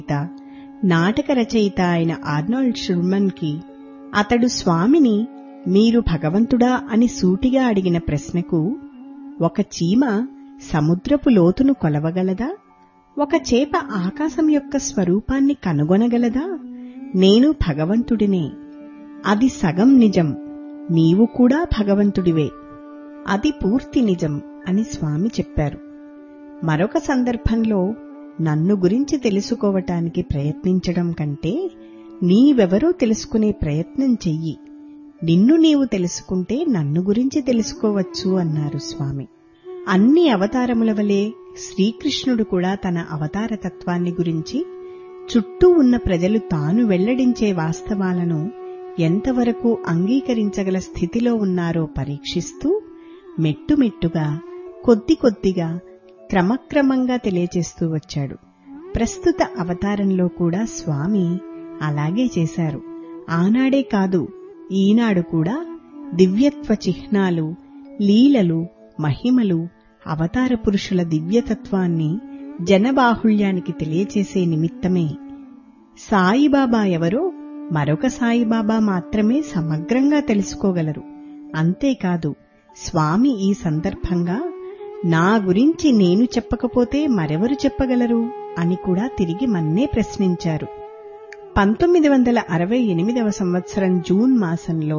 నాటక రచయిత అయిన ఆర్నాల్డ్ షుర్మన్కి అతడు స్వామిని మీరు భగవంతుడా అని సూటిగా అడిగిన ప్రశ్నకు ఒక చీమ సముద్రపు లోతును కొలవగలదా ఒక చేప ఆకాశం యొక్క స్వరూపాన్ని కనుగొనగలదా నేను భగవంతుడినే అది సగం నిజం నీవు కూడా భగవంతుడివే అది పూర్తి నిజం అని స్వామి చెప్పారు మరొక సందర్భంలో నన్ను గురించి తెలుసుకోవటానికి ప్రయత్నించడం కంటే నీవెవరో తెలుసుకునే ప్రయత్నం చెయ్యి నిన్ను నీవు తెలుసుకుంటే నన్ను గురించి తెలుసుకోవచ్చు అన్నారు స్వామి అన్ని అవతారముల వలె శ్రీకృష్ణుడు కూడా తన అవతార తత్వాన్ని గురించి చుట్టూ ఉన్న ప్రజలు తాను వెల్లడించే వాస్తవాలను ఎంతవరకు అంగీకరించగల స్థితిలో ఉన్నారో పరీక్షిస్తూ మెట్టుమెట్టుగా కొద్ది కొద్దిగా క్రమక్రమంగా తెలియచేస్తూ వచ్చాడు ప్రస్తుత అవతారంలో కూడా స్వామి అలాగే చేశారు ఆనాడే కాదు ఈనాడు కూడా దివ్యత్వ చిహ్నాలు లీలలు మహిమలు అవతార పురుషుల దివ్యతత్వాన్ని జనబాహుళ్యానికి తెలియచేసే నిమిత్తమే సాయిబాబా ఎవరో మరొక సాయిబాబా మాత్రమే సమగ్రంగా తెలుసుకోగలరు అంతేకాదు స్వామి ఈ సందర్భంగా నా గురించి నేను చెప్పకపోతే మరెవరు చెప్పగలరు అని కూడా తిరిగి మన్నే ప్రశ్నించారు పంతొమ్మిది వందల అరవై ఎనిమిదవ సంవత్సరం జూన్ మాసంలో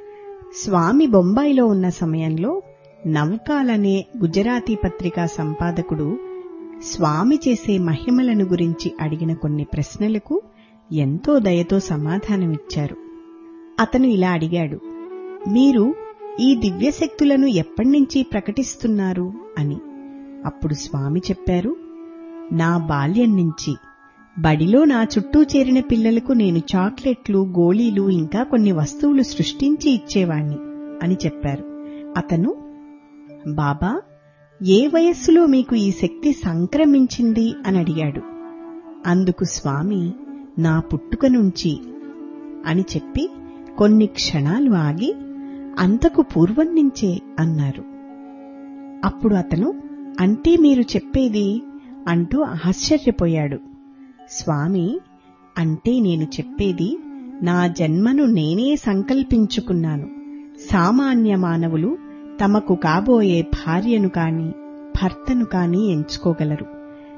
స్వామి బొంబాయిలో ఉన్న సమయంలో నవకాలనే గుజరాతీ పత్రికా సంపాదకుడు స్వామి చేసే మహిమలను గురించి అడిగిన కొన్ని ప్రశ్నలకు ఎంతో దయతో సమాధానమిచ్చారు అతను ఇలా అడిగాడు మీరు ఈ దివ్యశక్తులను ఎప్పటినుంచి ప్రకటిస్తున్నారు అని అప్పుడు స్వామి చెప్పారు నా బాల్యం నుంచి బడిలో నా చుట్టూ చేరిన పిల్లలకు నేను చాక్లెట్లు గోళీలు ఇంకా కొన్ని వస్తువులు సృష్టించి ఇచ్చేవాణ్ణి అని చెప్పారు అతను బాబా ఏ వయస్సులో మీకు ఈ శక్తి సంక్రమించింది అని అడిగాడు అందుకు స్వామి నా పుట్టుక నుంచి అని చెప్పి కొన్ని క్షణాలు ఆగి అంతకు పూర్వం నుంచే అన్నారు అప్పుడు అతను అంటే మీరు చెప్పేది అంటూ ఆశ్చర్యపోయాడు స్వామి అంటే నేను చెప్పేది నా జన్మను నేనే సంకల్పించుకున్నాను సామాన్య మానవులు తమకు కాబోయే భార్యను కాని భర్తను కాని ఎంచుకోగలరు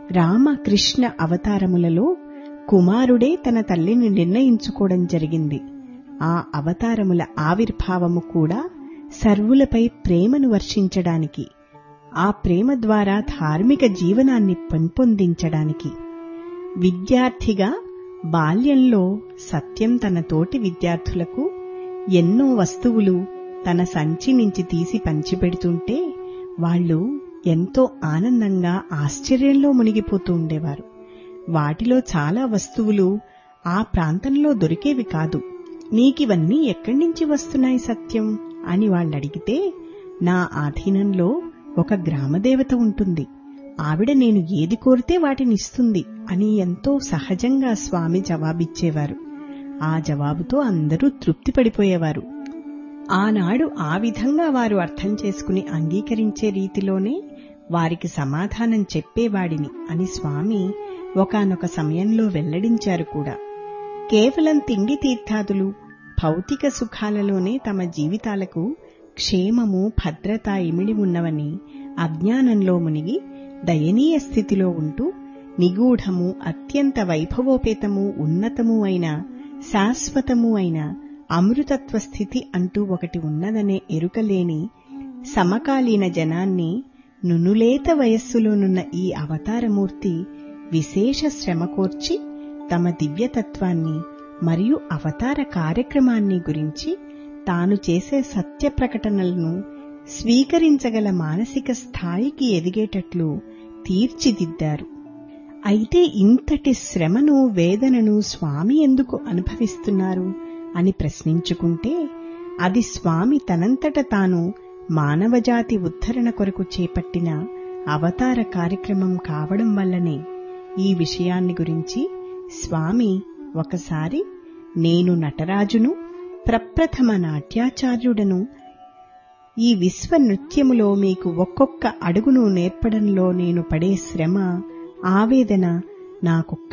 రామకృష్ణ అవతారములలో కుమారుడే తన తల్లిని నిర్ణయించుకోవడం జరిగింది ఆ అవతారముల ఆవిర్భావము కూడా సర్వులపై ప్రేమను వర్షించడానికి ఆ ప్రేమ ద్వారా ధార్మిక జీవనాన్ని పెంపొందించడానికి విద్యార్థిగా బాల్యంలో సత్యం తన తోటి విద్యార్థులకు ఎన్నో వస్తువులు తన సంచి నుంచి తీసి పంచిపెడుతుంటే వాళ్ళు ఎంతో ఆనందంగా ఆశ్చర్యంలో మునిగిపోతూ ఉండేవారు వాటిలో చాలా వస్తువులు ఆ ప్రాంతంలో దొరికేవి కాదు నీకివన్నీ ఎక్కడి నుంచి వస్తున్నాయి సత్యం అని వాళ్ళడిగితే నా ఆధీనంలో ఒక గ్రామదేవత ఉంటుంది ఆవిడ నేను ఏది కోరితే వాటిని ఇస్తుంది అని ఎంతో సహజంగా స్వామి జవాబిచ్చేవారు ఆ జవాబుతో అందరూ తృప్తి పడిపోయేవారు ఆనాడు ఆ విధంగా వారు అర్థం చేసుకుని అంగీకరించే రీతిలోనే వారికి సమాధానం చెప్పేవాడిని అని స్వామి ఒకనొక సమయంలో వెల్లడించారు కూడా కేవలం తిండి తీర్థాదులు భౌతిక సుఖాలలోనే తమ జీవితాలకు క్షేమము భద్రత ఇమిడి ఉన్నవని అజ్ఞానంలో మునిగి దయనీయ స్థితిలో ఉంటూ నిగూఢము అత్యంత వైభవోపేతము ఉన్నతము అయిన శాశ్వతము అయిన అమృతత్వ స్థితి అంటూ ఒకటి ఉన్నదనే ఎరుకలేని సమకాలీన జనాన్ని నునులేత వయస్సులోనున్న ఈ అవతారమూర్తి విశేష శ్రమ కోర్చి తమ దివ్యతత్వాన్ని మరియు అవతార కార్యక్రమాన్ని గురించి తాను చేసే సత్య ప్రకటనలను స్వీకరించగల మానసిక స్థాయికి ఎదిగేటట్లు తీర్చిదిద్దారు అయితే ఇంతటి శ్రమను వేదనను స్వామి ఎందుకు అనుభవిస్తున్నారు అని ప్రశ్నించుకుంటే అది స్వామి తనంతట తాను మానవజాతి ఉద్ధరణ కొరకు చేపట్టిన అవతార కార్యక్రమం కావడం వల్లనే ఈ విషయాన్ని గురించి స్వామి ఒకసారి నేను నటరాజును ప్రప్రథమ నాట్యాచార్యుడను ఈ విశ్వ నృత్యములో మీకు ఒక్కొక్క అడుగును నేర్పడంలో నేను పడే శ్రమ ఆవేదన నాకు